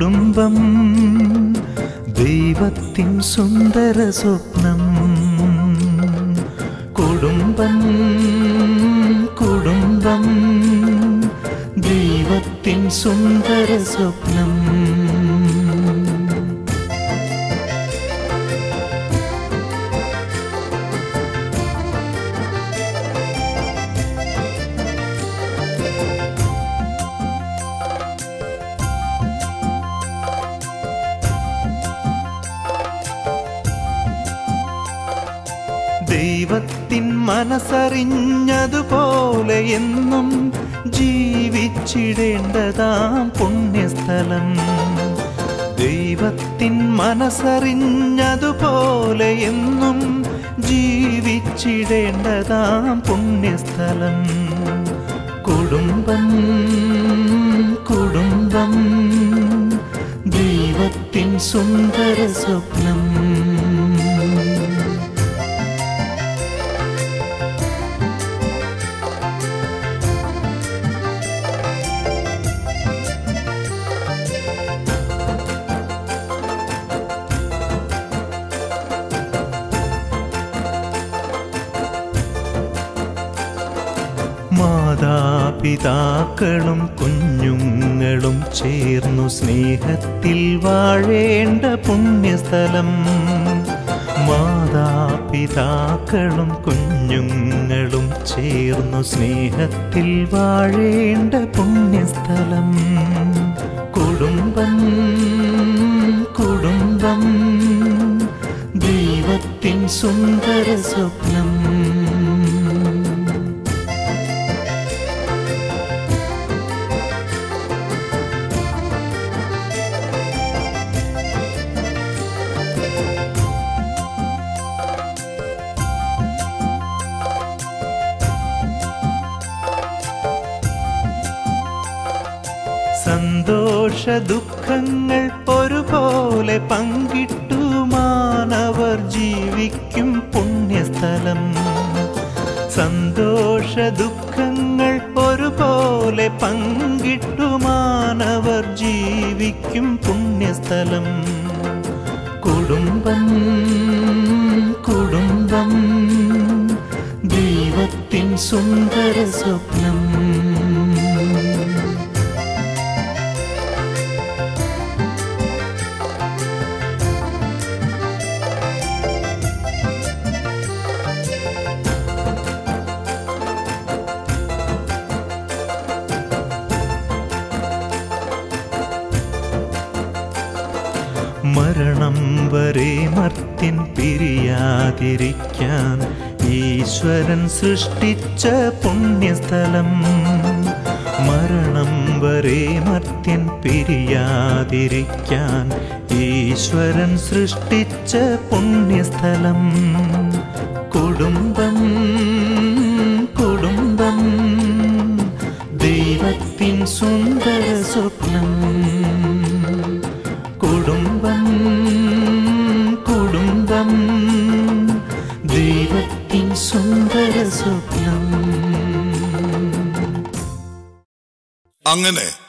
കുടുംബം ദൈവത്തിൻ സുന്ദര സ്വപ്നം കുടുംബം കുടുംബം ദൈവത്തിൻ സുന്ദര സ്വപ്നം ദൈവത്തിൻ മനസ്സറിഞ്ഞതുപോലെ എന്നും ജീവിച്ചിടേണ്ടതാം പുണ്യസ്ഥലം ദൈവത്തിൻ മനസ്സറിഞ്ഞതുപോലെ എന്നും ജീവിച്ചിടേണ്ടതാം പുണ്യസ്ഥലം കുടുംബം കുടുംബം ദൈവത്തിൻ സുന്ദര സ്വപ്നം മാതാപിതാക്കളും കുഞ്ഞുങ്ങളും ചേർന്നു സ്നേഹത്തിൽ വാഴേണ്ട പുണ്യസ്ഥലം മാതാപിതാക്കളും കുഞ്ഞുങ്ങളും ചേർന്നു സ്നേഹത്തിൽ വാഴേണ്ട പുണ്യസ്ഥലം കുടുംബം കുടുംബം ദൈവത്തിൻ സുന്ദര സ്വപ്നം സന്തോഷ ദുഃഖങ്ങൾ ഒരുപോലെ പങ്കിട്ടു മാനവർ ജീവിക്കും പുണ്യസ്ഥലം സന്തോഷ ദുഃഖങ്ങൾ ഒരുപോലെ പങ്കിട്ടു മാനവർ ജീവിക്കും പുണ്യസ്ഥലം കുടുംബം കുടുംബം ദൈവത്തിൻ സുന്ദര സ്വപ്നം മരണം വരെ മർത്യൻ പിരിയാതിരിക്കാൻ ഈശ്വരൻ സൃഷ്ടിച്ച പുണ്യസ്ഥലം മരണം വരെ മർത്യൻ പിരിയാതിരിക്കാൻ ഈശ്വരൻ സൃഷ്ടിച്ച പുണ്യസ്ഥലം കുടുംബം കുടുംബം ദൈവത്തിൻ സുന്ദര സ്വപ്നം കുടുംബം കുടുംബം ദൈവത്തിൻ സുന്ദര സ്വപ്നം അങ്ങനെ